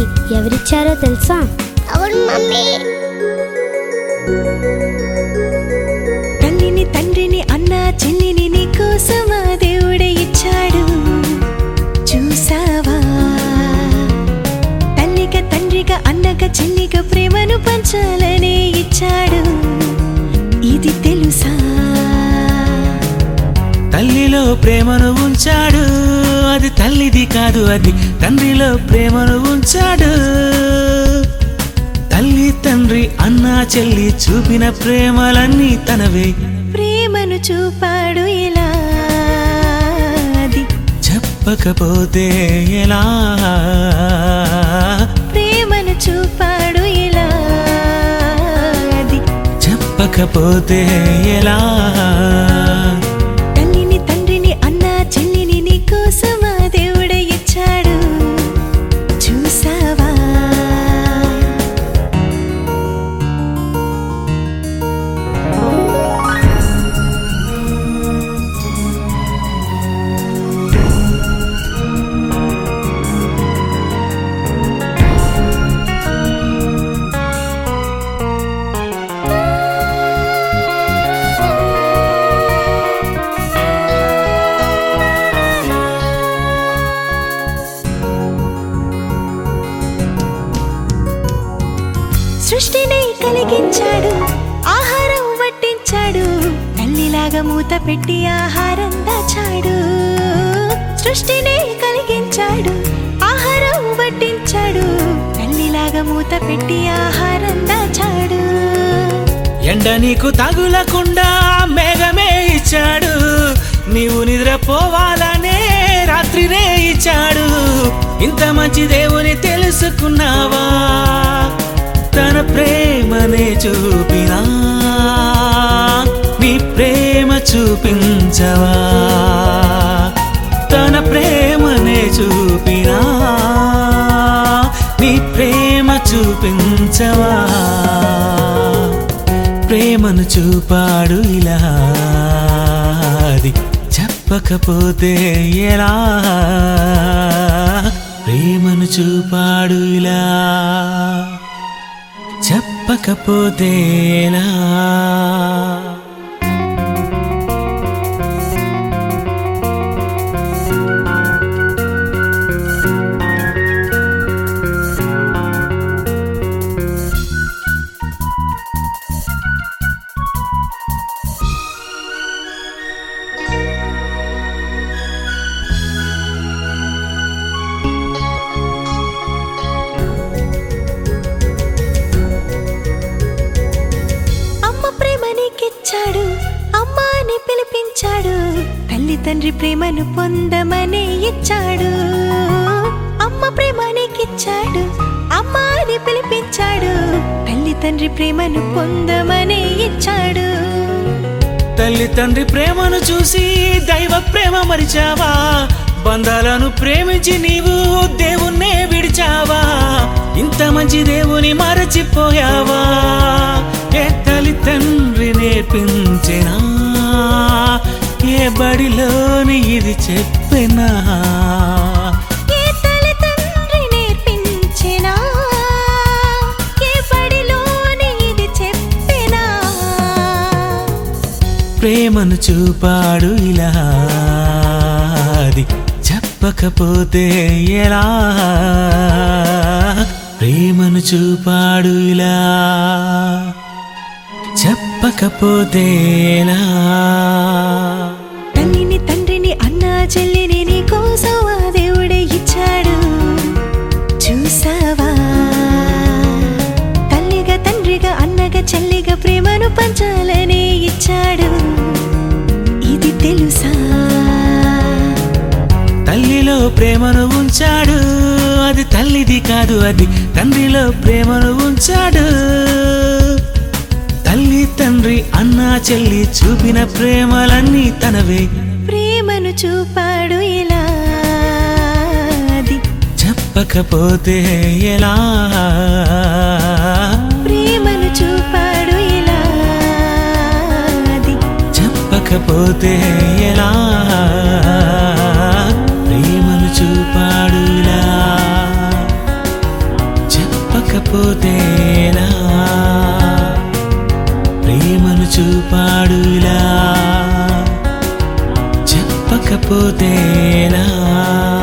ఎవరిచ్చారో తెలుసా అవును మమ్మీ తల్లిని తండ్రిని అన్న చెల్లిని నీకోసం ఆ దేవుడే ఇచ్చాడు చూసావా తల్లిగా తండ్రిగా అన్నగా చెల్లిగా ప్రేమను పంచాలనే ఇచ్చాడు ఇది తెలుసా తల్లిలో ప్రేమను ఉంచాడు అది తల్లిది కాదు అది తండ్రిలో ప్రేమను ఉంచాడు తల్లి తండ్రి అన్న చెల్లి చూపిన ప్రేమలన్నీ తనవే ప్రేమను చూపాడు ఇలా అది చెప్పకపోతే ఎలా ప్రేమను చూపాడు ఇలా అది చెప్పకపోతే ఎలా తల్లిని తండ్రిని అన్న చెల్లిని నీకోసం ఆ దేవుడే ఇచ్చాడు చూసావా సృష్టిని కలిగించాడు ఆహారం వడ్డించాడు తల్లిలాగా మూత పెట్టి ఆహారం దాచాడు సృష్టిని కలిగించాడు ఆహారం వడ్డించాడు తల్లిలాగా మూత పెట్టి ఆహారం దాచాడు ఎండ నీకు తగులకుండా మేఘమే ఇచ్చాడు నీవు నిద్రపోవాలనే రాత్రినే ఇచ్చాడు ఇంత మంచి దేవుని తెలుసుకున్నావా తన ప్రేమనే చూపినా నీ ప్రేమ చూపించవా తన ప్రేమనే చూపినా నీ ప్రేమ చూపించవా ప్రేమను చూపాడు ఇలా అది చెప్పకపోతే ఎలా ప్రేమను చూపాడు ఇలా చెప్పకపోతే ఎలా అమ్మ ప్రేమ నీకిచ్చాడు అమ్మ అని పిలిపించాడు తల్లి తండ్రి ప్రేమను పొందమని ఇచ్చాడు అమ్మ ప్రేమ నీకిచ్చాడు అమ్మ అని పిలిపించాడు తల్లి తండ్రి ప్రేమను పొందమని ఇచ్చాడు తల్లి తండ్రి ప్రేమను చూసి దైవ ప్రేమ మరిచావా బంధాలను ప్రేమించి నీవు దేవుణ్ణే విడిచావా ఇంత మంచి దేవుని మరచిపోయావా ఏ తల్లి తండ్రి నేర్పించినా ఏ బడిలోని ఇది చెప్పినా ఏ తల్లి తండ్రి నేర్పించినా ఏ బడిలోని ఇది చెప్పినా ప్రేమను చూపాడు ఇలా అది చెప్పకపోతే ఎలా ప్రేమను చూపాడు ఇలా చెప్పకపోతే ఎలా తల్లిని తండ్రిని అన్న చెల్లిని నీ కోసం ఆ దేవుడే ఇచ్చాడు చూసావా తల్లిగా తండ్రిగా అన్నగా చెల్లిగా ప్రేమను పంచాలనే ఇచ్చాడు ఇది తెలుసా తల్లిలో ప్రేమను ఉంచాడు అది తల్లిది కాదు అది తండ్రిలో ప్రేమను ఉంచాడు తల్లి తండ్రి అన్న చెల్లి చూపిన ప్రేమలన్నీ తనవే ప్రేమను చూపాడు ఇలా అది చెప్పకపోతే ఎలా ప్రేమను చూపాడు ఇలా అది చెప్పకపోతే ఎలా ప్రేమను చూపాడు ఇలా చెప్పకపోతేనా ప్రేమను చూపాడు ఇలా చెప్పకపోతేనా